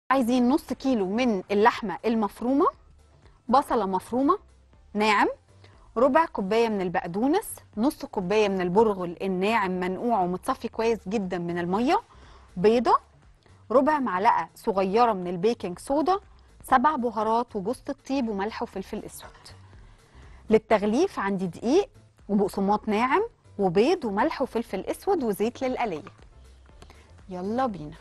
عايزين نص كيلو من اللحمه المفرومه بصله مفرومه ناعم ربع كوبايه من البقدونس نص كوبايه من البرغل الناعم منقوع ومتصفي كويس جدا من الميه بيضه ربع معلقه صغيره من البيكنج صودا سبع بهارات وجوز الطيب وملح وفلفل اسود للتغليف عندي دقيق وبقسماط ناعم وبيض وملح وفلفل اسود وزيت للقليه يلا بينا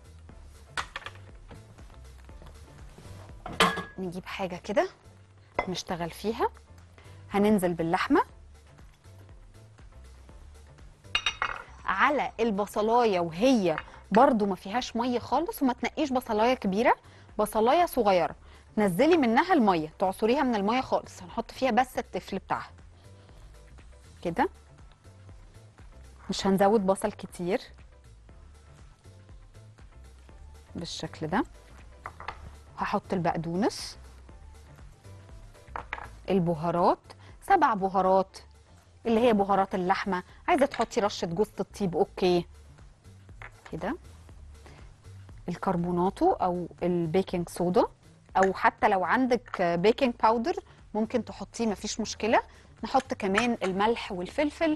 نجيب حاجه كده نشتغل فيها هننزل باللحمه على البصلايه وهي برضو ما فيهاش ميه خالص وما تنقيش بصلايه كبيره بصلايه صغيره نزلي منها الميه تعصريها من الميه خالص هنحط فيها بس التفل بتاعها كده مش هنزود بصل كتير بالشكل ده هحط البقدونس البهارات سبع بهارات اللي هي بهارات اللحمه عايزه تحطي رشه جوز الطيب اوكي كده الكربوناتو او البيكنج صودا او حتى لو عندك بيكنج باودر ممكن تحطيه مفيش مشكله نحط كمان الملح والفلفل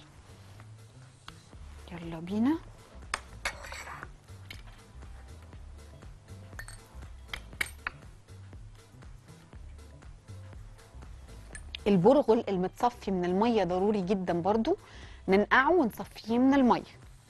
يلا بينا البرغل المتصفي من الميه ضروري جدا برضو ننقعه ونصفيه من الميه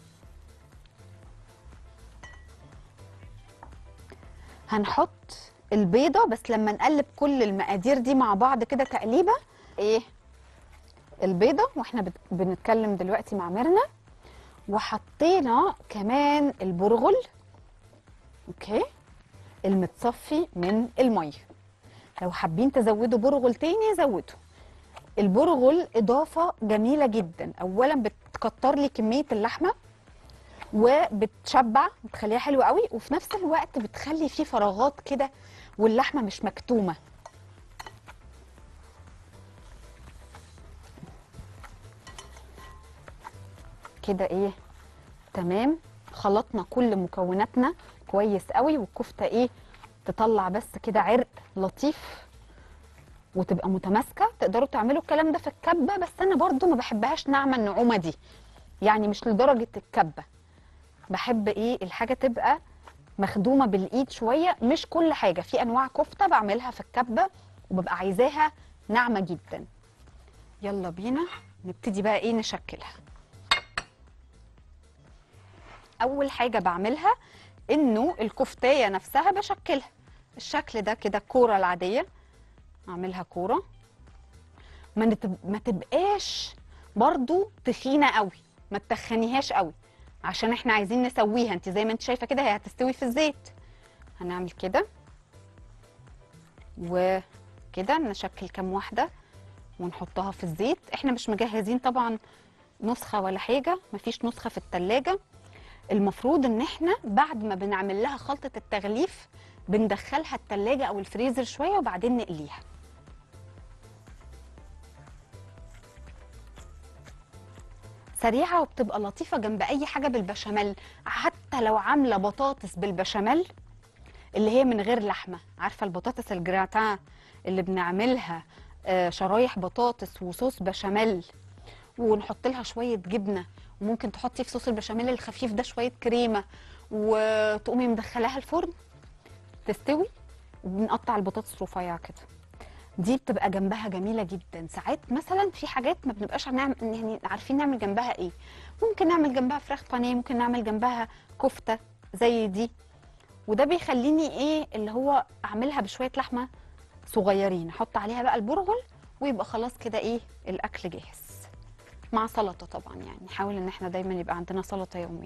هنحط البيضه بس لما نقلب كل المقادير دي مع بعض كده تقليبه ايه البيضه واحنا بت- بنتكلم دلوقتي مع ميرنا وحطينا كمان البرغل اوكي المتصفي من الميه لو حابين تزودوا برغل تاني زودوا البرغل اضافه جميله جدا اولا بتكتر لي كميه اللحمه وبتشبع بتخليها حلوه قوي وفي نفس الوقت بتخلي فيه فراغات كده واللحمه مش مكتومه كده ايه تمام خلطنا كل مكوناتنا كويس قوي والكفته ايه تطلع بس كده عرق لطيف وتبقى متماسكه تقدروا تعملوا الكلام ده في الكبه بس انا برضو ما بحبهاش ناعمه النعومه دي يعني مش لدرجه الكبه بحب ايه الحاجه تبقى مخدومه بالايد شويه مش كل حاجه في انواع كفته بعملها في الكبه وببقى عايزاها ناعمه جدا يلا بينا نبتدي بقى ايه نشكلها اول حاجه بعملها انه الكفتايه نفسها بشكلها الشكل ده كده الكوره العاديه اعملها كوره ما, نتب... ما تبقاش برضو تخينه قوي ما تخنيهاش قوي عشان احنا عايزين نسويها انت زي ما انت شايفه كده هي هتستوي في الزيت هنعمل كده وكده نشكل كام واحده ونحطها في الزيت احنا مش مجهزين طبعا نسخه ولا حاجه مفيش نسخه في التلاجة المفروض ان احنا بعد ما بنعمل لها خلطه التغليف بندخلها التلاجة او الفريزر شويه وبعدين نقليها سريعه وبتبقى لطيفه جنب اي حاجه بالبشاميل حتى لو عامله بطاطس بالبشاميل اللي هي من غير لحمه عارفه البطاطس الجراتان اللي بنعملها آه، شرايح بطاطس وصوص بشاميل ونحط لها شويه جبنه وممكن تحطي في صوص البشاميل الخفيف ده شويه كريمه وتقومي مدخلاها الفرن تستوي وبنقطع البطاطس رفيع كده دي بتبقى جنبها جميله جدا ساعات مثلا في حاجات ما بنبقاش هنعمل يعني عارفين نعمل جنبها ايه ممكن نعمل جنبها فراخ بانيه ممكن نعمل جنبها كفته زي دي وده بيخليني ايه اللي هو اعملها بشويه لحمه صغيرين احط عليها بقى البرغل ويبقى خلاص كده ايه الاكل جاهز مع سلطه طبعا يعني نحاول ان احنا دايما يبقى عندنا سلطه يوميا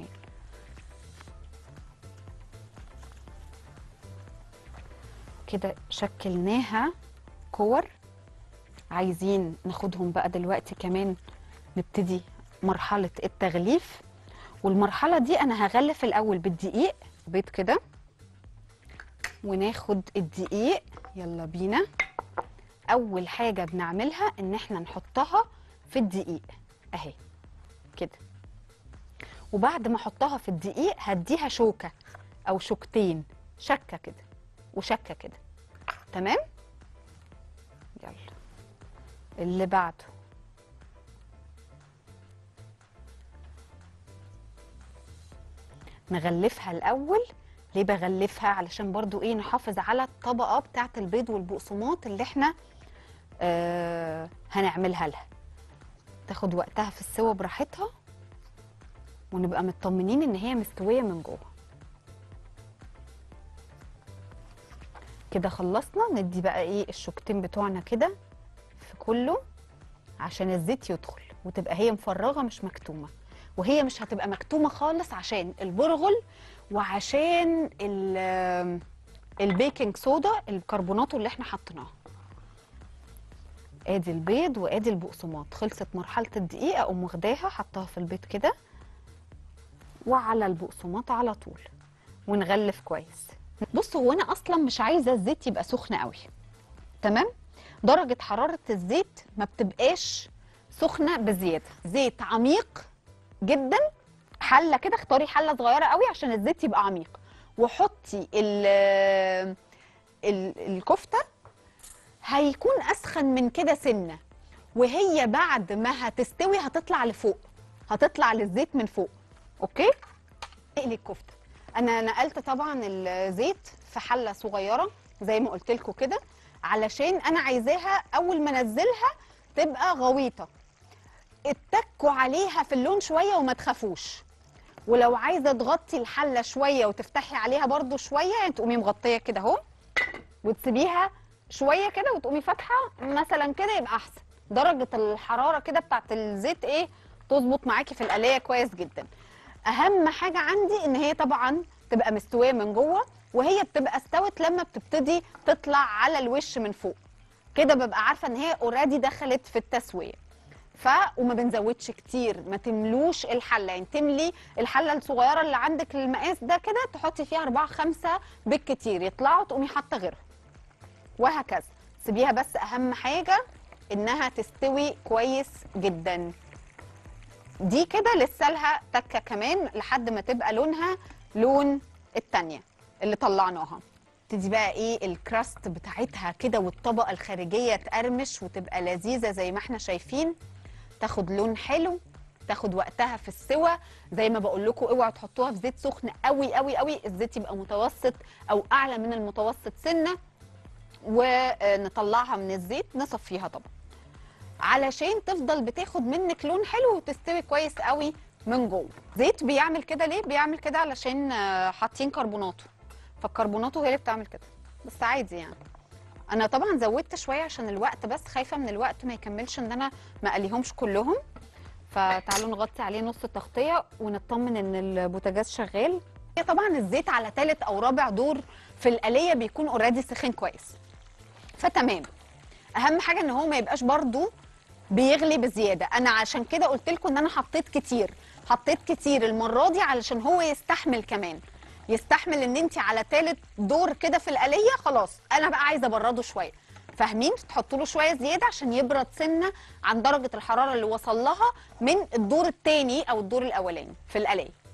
كده شكلناها كور عايزين ناخدهم بقى دلوقتي كمان نبتدي مرحله التغليف والمرحله دي انا هغلف الاول بالدقيق بيض كده وناخد الدقيق يلا بينا اول حاجه بنعملها ان احنا نحطها في الدقيق اهي كده وبعد ما احطها في الدقيق هديها شوكه او شوكتين شكه كده وشكه كده تمام يلا اللي بعده نغلفها الاول ليه بغلفها علشان برضو ايه نحافظ على الطبقه بتاعه البيض والبقسماط اللي احنا آه هنعملها لها تاخد وقتها في السوا براحتها ونبقى مطمنين ان هي مستويه من جوه كده خلصنا ندي بقى ايه الشوكتين بتوعنا كده في كله عشان الزيت يدخل وتبقى هي مفرغه مش مكتومه وهي مش هتبقى مكتومه خالص عشان البرغل وعشان ال- البيكنج صودا الكربوناتو اللي احنا حطيناها ادي البيض وادي البقسماط خلصت مرحله الدقيق اقوم واخداها حطها في البيض كده وعلى البقسماط على طول ونغلف كويس بصوا هو انا اصلا مش عايزه الزيت يبقى سخن قوي تمام درجه حراره الزيت ما بتبقاش سخنه بزياده زيت عميق جدا حله كده اختاري حله صغيره قوي عشان الزيت يبقى عميق وحطي ال ال- الكفته هيكون اسخن من كده سنه وهي بعد ما هتستوي هتطلع لفوق هتطلع للزيت من فوق اوكي اقلي الكفته انا نقلت طبعا الزيت في حله صغيره زي ما قلت لكم كده علشان انا عايزاها اول ما انزلها تبقى غويطه اتكوا عليها في اللون شويه وما تخافوش ولو عايزه تغطي الحله شويه وتفتحي عليها برضو شويه يعني تقومي مغطيه كده اهو وتسيبيها شويه كده وتقومي فاتحه مثلا كده يبقى احسن درجه الحراره كده بتاعت الزيت ايه تظبط معاكي في القلايه كويس جدا اهم حاجه عندي ان هي طبعا تبقى مستويه من جوه وهي بتبقى استوت لما بتبتدي تطلع على الوش من فوق كده ببقى عارفه ان هي اوريدي دخلت في التسويه ف وما بنزودش كتير ما تملوش الحله يعني تملي الحله الصغيره اللي عندك المقاس ده كده تحطي فيها أربعة خمسة بالكتير يطلعوا تقومي حاطه غيرهم وهكذا سيبيها بس اهم حاجه انها تستوي كويس جدا دي كده لسه لها تكه كمان لحد ما تبقى لونها لون التانية اللي طلعناها تدي بقى ايه الكراست بتاعتها كده والطبقه الخارجيه تقرمش وتبقى لذيذه زي ما احنا شايفين تاخد لون حلو تاخد وقتها في السوى زي ما بقول لكم اوعوا تحطوها في زيت سخن قوي قوي قوي الزيت يبقى متوسط او اعلى من المتوسط سنه ونطلعها من الزيت نصفيها طبعا علشان تفضل بتاخد منك لون حلو وتستوي كويس قوي من جوه زيت بيعمل كده ليه بيعمل كده علشان آه، حاطين كربوناتو فالكربوناتو هي اللي بتعمل كده بس عادي يعني انا طبعا زودت شويه عشان الوقت بس خايفه من الوقت ما يكملش ان انا ما اقليهمش كلهم فتعالوا نغطي عليه نص تغطيه ونطمن ان البوتاجاز شغال هي طبعا الزيت على ثالث او رابع دور في القليه بيكون اوريدي سخن كويس فتمام اهم حاجه ان هو ما يبقاش برضو بيغلي بزياده انا عشان كده قلت لكم ان انا حطيت كتير حطيت كتير المره دي علشان هو يستحمل كمان يستحمل ان انت على ثالث دور كده في القليه خلاص انا بقى عايزه ابرده شويه فاهمين تحطوا له شويه زياده عشان يبرد سنه عن درجه الحراره اللي وصل لها من الدور الثاني او الدور الاولاني في القليه